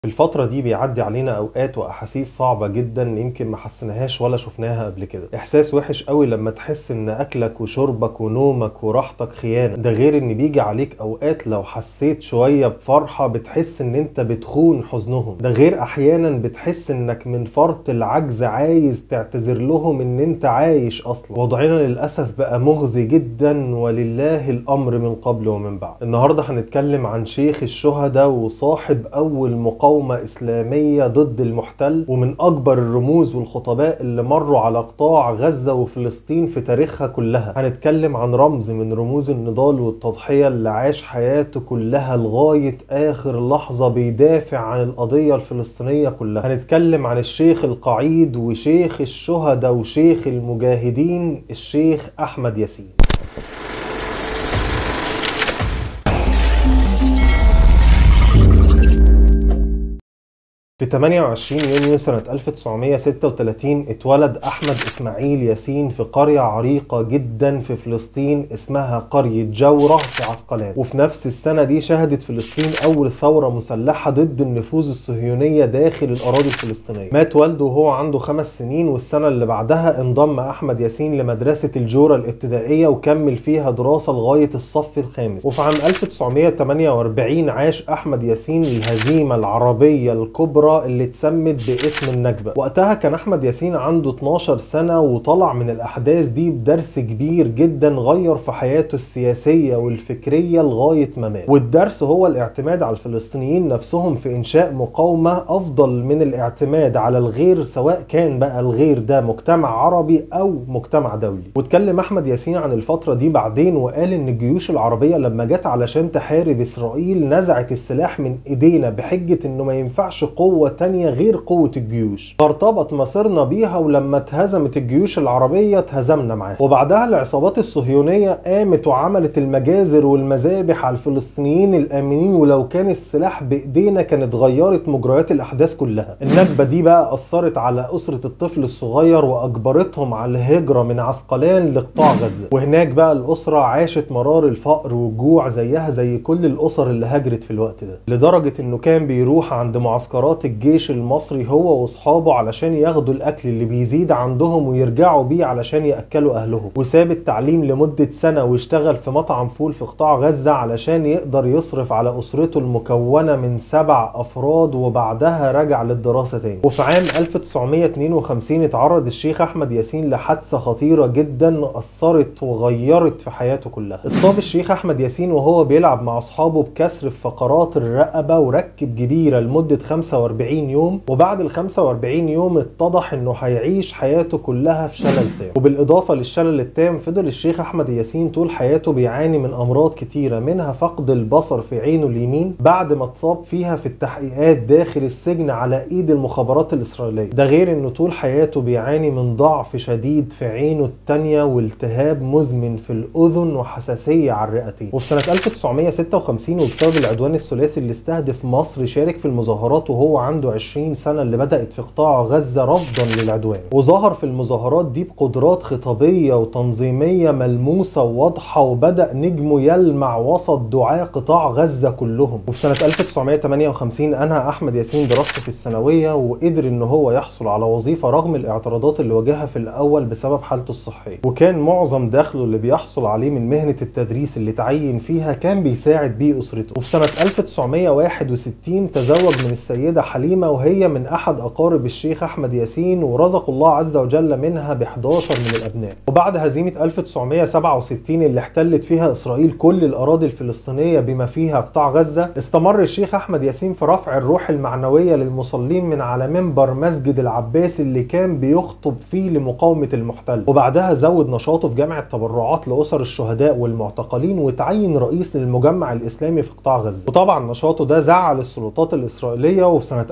الفترة دي بيعدي علينا أوقات وأحاسيس صعبة جدا يمكن ما حسناهاش ولا شفناها قبل كده إحساس وحش قوي لما تحس إن أكلك وشربك ونومك وراحتك خيانة ده غير إن بيجي عليك أوقات لو حسيت شوية بفرحة بتحس إن أنت بتخون حزنهم ده غير أحيانا بتحس إنك من فرط العجز عايز تعتذر لهم إن أنت عايش أصلا وضعنا للأسف بقى مغزي جدا ولله الأمر من قبل ومن بعد النهاردة هنتكلم عن شيخ الشهداء وصاحب أول مقاومة مقاومة إسلامية ضد المحتل ومن أكبر الرموز والخطباء اللي مروا على قطاع غزة وفلسطين في تاريخها كلها هنتكلم عن رمز من رموز النضال والتضحية اللي عاش حياته كلها لغاية آخر لحظة بيدافع عن القضية الفلسطينية كلها هنتكلم عن الشيخ القعيد وشيخ الشهداء وشيخ المجاهدين الشيخ أحمد ياسين في 28 يونيو سنة 1936 اتولد أحمد إسماعيل ياسين في قرية عريقة جدا في فلسطين اسمها قرية جورة في عسقلان وفي نفس السنة دي شهدت فلسطين أول ثورة مسلحة ضد النفوذ الصهيونية داخل الأراضي الفلسطينية مات والده وهو عنده خمس سنين والسنة اللي بعدها انضم أحمد ياسين لمدرسة الجورة الابتدائية وكمل فيها دراسة لغاية الصف الخامس وفي عام 1948 عاش أحمد ياسين الهزيمة العربية الكبرى اللي اتسمت باسم النكبة وقتها كان احمد ياسين عنده 12 سنة وطلع من الاحداث دي بدرس كبير جدا غير في حياته السياسية والفكرية لغاية ما مات والدرس هو الاعتماد على الفلسطينيين نفسهم في انشاء مقاومة افضل من الاعتماد على الغير سواء كان بقى الغير ده مجتمع عربي او مجتمع دولي واتكلم احمد ياسين عن الفترة دي بعدين وقال ان الجيوش العربية لما جت علشان تحارب اسرائيل نزعت السلاح من ايدينا بحجة انه ما ينفعش قوة قوة تانية غير قوة الجيوش فارتبط مصيرنا بيها ولما اتهزمت الجيوش العربية اتهزمنا معاها وبعدها العصابات الصهيونية قامت وعملت المجازر والمذابح على الفلسطينيين الآمنين ولو كان السلاح بإيدينا كانت غيرت مجريات الأحداث كلها النكبة دي بقى أثرت على أسرة الطفل الصغير وأجبرتهم على الهجرة من عسقلان لقطاع غزة وهناك بقى الأسرة عاشت مرار الفقر والجوع زيها زي كل الأسر اللي هاجرت في الوقت ده لدرجة إنه كان بيروح عند معسكرات الجيش المصري هو واصحابه علشان ياخدوا الاكل اللي بيزيد عندهم ويرجعوا بيه علشان ياكلوا اهلهم وساب التعليم لمده سنه واشتغل في مطعم فول في قطاع غزه علشان يقدر يصرف على اسرته المكونه من سبع افراد وبعدها رجع للدراسه تاني وفي عام 1952 اتعرض الشيخ احمد ياسين لحادثه خطيره جدا اثرت وغيرت في حياته كلها اتصاب الشيخ احمد ياسين وهو بيلعب مع اصحابه بكسر في فقرات الرقبه وركب جبيره لمده 45 يوم وبعد ال 45 يوم اتضح انه هيعيش حياته كلها في شلل تام وبالاضافه للشلل التام فضل الشيخ احمد ياسين طول حياته بيعاني من امراض كتيره منها فقد البصر في عينه اليمين بعد ما اتصاب فيها في التحقيقات داخل السجن على ايد المخابرات الاسرائيليه ده غير انه طول حياته بيعاني من ضعف شديد في عينه التانية والتهاب مزمن في الاذن وحساسيه على الرئتين وفي سنه 1956 وبسبب العدوان الثلاثي اللي استهدف مصر شارك في المظاهرات وهو عنده 20 سنة اللي بدأت في قطاع غزة رفضا للعدوان وظهر في المظاهرات دي بقدرات خطابية وتنظيمية ملموسة وواضحة وبدأ نجمه يلمع وسط دعاة قطاع غزة كلهم وفي سنة 1958 أنهى أحمد ياسين دراسته في الثانوية وقدر إن هو يحصل على وظيفة رغم الاعتراضات اللي واجهها في الأول بسبب حالته الصحية وكان معظم دخله اللي بيحصل عليه من مهنة التدريس اللي تعين فيها كان بيساعد بيه أسرته وفي سنة 1961 تزوج من السيدة حليمة وهي من أحد أقارب الشيخ أحمد ياسين ورزق الله عز وجل منها ب 11 من الأبناء وبعد هزيمة 1967 اللي احتلت فيها إسرائيل كل الأراضي الفلسطينية بما فيها قطاع غزة استمر الشيخ أحمد ياسين في رفع الروح المعنوية للمصلين من على منبر مسجد العباس اللي كان بيخطب فيه لمقاومة المحتل وبعدها زود نشاطه في جمع التبرعات لأسر الشهداء والمعتقلين وتعين رئيس للمجمع الإسلامي في قطاع غزة وطبعا نشاطه ده زعل السلطات الإسرائيلية وفي سنة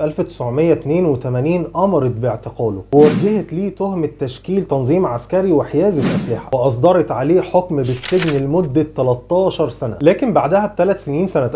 1982 امرت باعتقاله ووجهت ليه تهمه تشكيل تنظيم عسكري وحيازه اسلحه واصدرت عليه حكم بالسجن لمده 13 سنه لكن بعدها بثلاث سنين سنه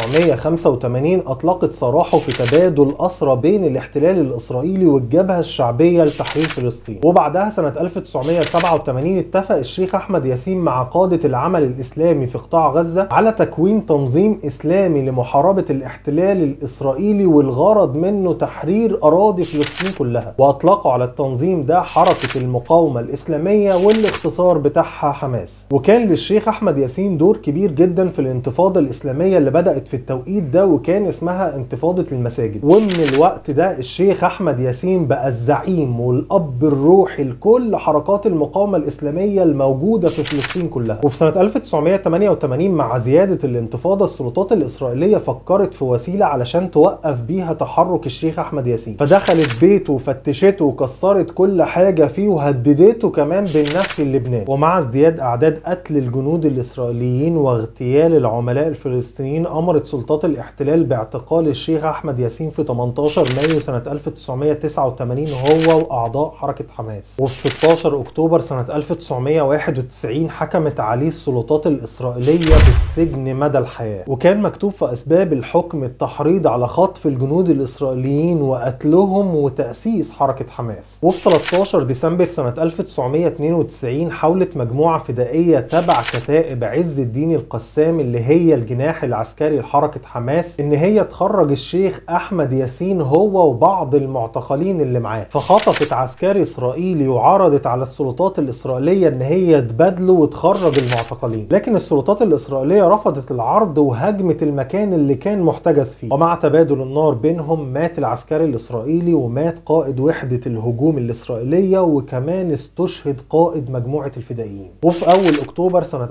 1985 اطلقت سراحه في تبادل اسرى بين الاحتلال الاسرائيلي والجبهه الشعبيه لتحرير فلسطين وبعدها سنه 1987 اتفق الشيخ احمد ياسين مع قاده العمل الاسلامي في قطاع غزه على تكوين تنظيم اسلامي لمحاربه الاحتلال الاسرائيلي والغرض الغرض منه تحرير أراضي فلسطين كلها وأطلقوا على التنظيم ده حركة المقاومة الإسلامية والاختصار بتاعها حماس وكان للشيخ أحمد ياسين دور كبير جدا في الانتفاضة الإسلامية اللي بدأت في التوقيت ده وكان اسمها انتفاضة المساجد ومن الوقت ده الشيخ أحمد ياسين بقى الزعيم والأب الروحي لكل حركات المقاومة الإسلامية الموجودة في فلسطين كلها وفي سنة 1988 مع زيادة الانتفاضة السلطات الإسرائيلية فكرت في وسيلة علشان توقف بيها تحرك الشيخ أحمد ياسين فدخلت بيته وفتشته وكسرت كل حاجة فيه وهددته كمان بالنفي للبنان ومع ازدياد أعداد قتل الجنود الإسرائيليين واغتيال العملاء الفلسطينيين أمرت سلطات الاحتلال باعتقال الشيخ أحمد ياسين في 18 مايو سنة 1989 هو وأعضاء حركة حماس وفي 16 أكتوبر سنة 1991 حكمت عليه السلطات الإسرائيلية بالسجن مدى الحياة وكان مكتوب في أسباب الحكم التحريض على خطف الجنود الإسرائيليين وقتلهم وتأسيس حركة حماس وفي 13 ديسمبر سنة 1992 حاولت مجموعة فدائية تبع كتائب عز الدين القسام اللي هي الجناح العسكري لحركة حماس إن هي تخرج الشيخ أحمد ياسين هو وبعض المعتقلين اللي معاه فخطفت عسكري إسرائيلي وعرضت على السلطات الإسرائيلية إن هي تبادله وتخرج المعتقلين لكن السلطات الإسرائيلية رفضت العرض وهاجمت المكان اللي كان محتجز فيه ومع تبادل النار بينهم مات العسكري الإسرائيلي ومات قائد وحدة الهجوم الإسرائيلية وكمان استشهد قائد مجموعة الفدائيين وفي أول أكتوبر سنة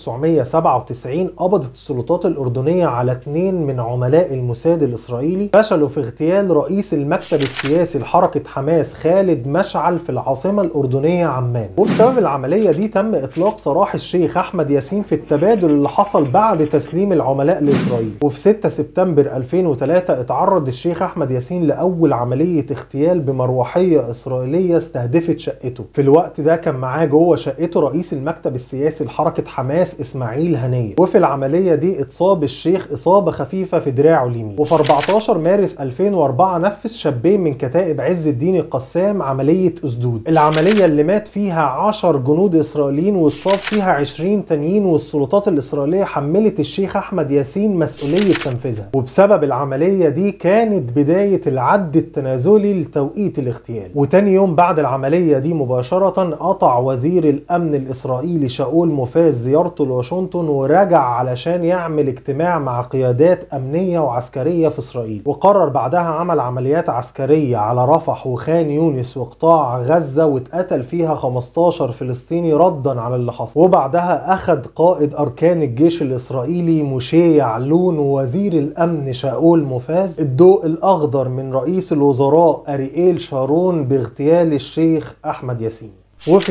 1997 قبضت السلطات الأردنية على اثنين من عملاء الموساد الإسرائيلي فشلوا في اغتيال رئيس المكتب السياسي لحركة حماس خالد مشعل في العاصمة الأردنية عمان وبسبب العملية دي تم إطلاق سراح الشيخ أحمد ياسين في التبادل اللي حصل بعد تسليم العملاء لإسرائيل وفي 6 سبتمبر 2003 اتعرض الشيخ أحمد ياسين لأول عملية اغتيال بمروحية إسرائيلية استهدفت شقته في الوقت ده كان معاه جوه شقته رئيس المكتب السياسي لحركة حماس إسماعيل هنية وفي العملية دي اتصاب الشيخ إصابة خفيفة في دراعه اليمين وفي 14 مارس 2004 نفذ شابين من كتائب عز الدين القسام عملية أسدود العملية اللي مات فيها 10 جنود إسرائيليين واتصاب فيها 20 تانيين والسلطات الإسرائيلية حملت الشيخ أحمد ياسين مسؤولية تنفيذها وبسبب العملية دي كانت بداية العد التنازلي لتوقيت الاغتيال وتاني يوم بعد العملية دي مباشرة قطع وزير الأمن الإسرائيلي شاول موفاز زيارته لواشنطن ورجع علشان يعمل اجتماع مع قيادات أمنية وعسكرية في إسرائيل وقرر بعدها عمل عمليات عسكرية على رفح وخان يونس وقطاع غزة واتقتل فيها 15 فلسطيني ردا على اللي حصل وبعدها أخذ قائد أركان الجيش الإسرائيلي موشي يعلون ووزير الأمن شاول موفاز الضوء الأخضر من رئيس الوزراء أريئيل شارون باغتيال الشيخ أحمد ياسين وفي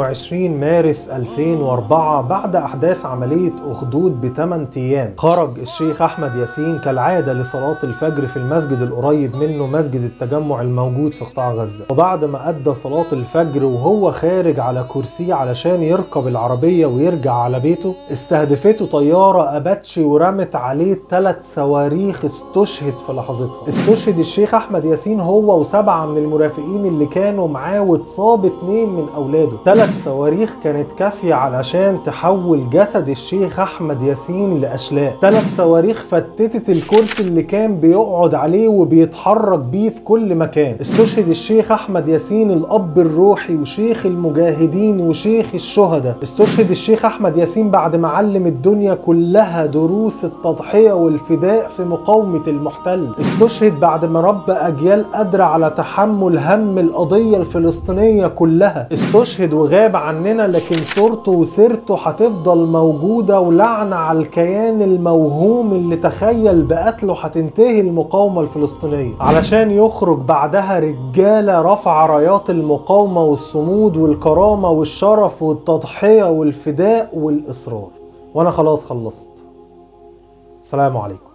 22 مارس 2004 بعد أحداث عملية أخدود ب 8 أيام خرج الشيخ أحمد ياسين كالعادة لصلاة الفجر في المسجد القريب منه مسجد التجمع الموجود في قطاع غزة وبعد ما أدى صلاة الفجر وهو خارج على كرسي علشان يركب العربية ويرجع على بيته استهدفته طيارة أباتشي ورمت عليه ثلاث صواريخ استشهد في لحظتها استشهد الشيخ أحمد ياسين هو وسبعة من المرافقين اللي كانوا معاه واتصاب اتنين من اولاده ثلاث صواريخ كانت كافيه علشان تحول جسد الشيخ احمد ياسين لاشلاء ثلاث صواريخ فتتت الكرسي اللي كان بيقعد عليه وبيتحرك بيه في كل مكان استشهد الشيخ احمد ياسين الاب الروحي وشيخ المجاهدين وشيخ الشهداء استشهد الشيخ احمد ياسين بعد ما علم الدنيا كلها دروس التضحيه والفداء في مقاومه المحتل استشهد بعد ما رب اجيال قادره على تحمل هم القضيه الفلسطينيه كلها استشهد وغاب عننا لكن صورته وسيرته هتفضل موجودة ولعنة على الكيان الموهوم اللي تخيل بقتله هتنتهي المقاومة الفلسطينية علشان يخرج بعدها رجالة رفع رايات المقاومة والصمود والكرامة والشرف والتضحية والفداء والإصرار وأنا خلاص خلصت سلام عليكم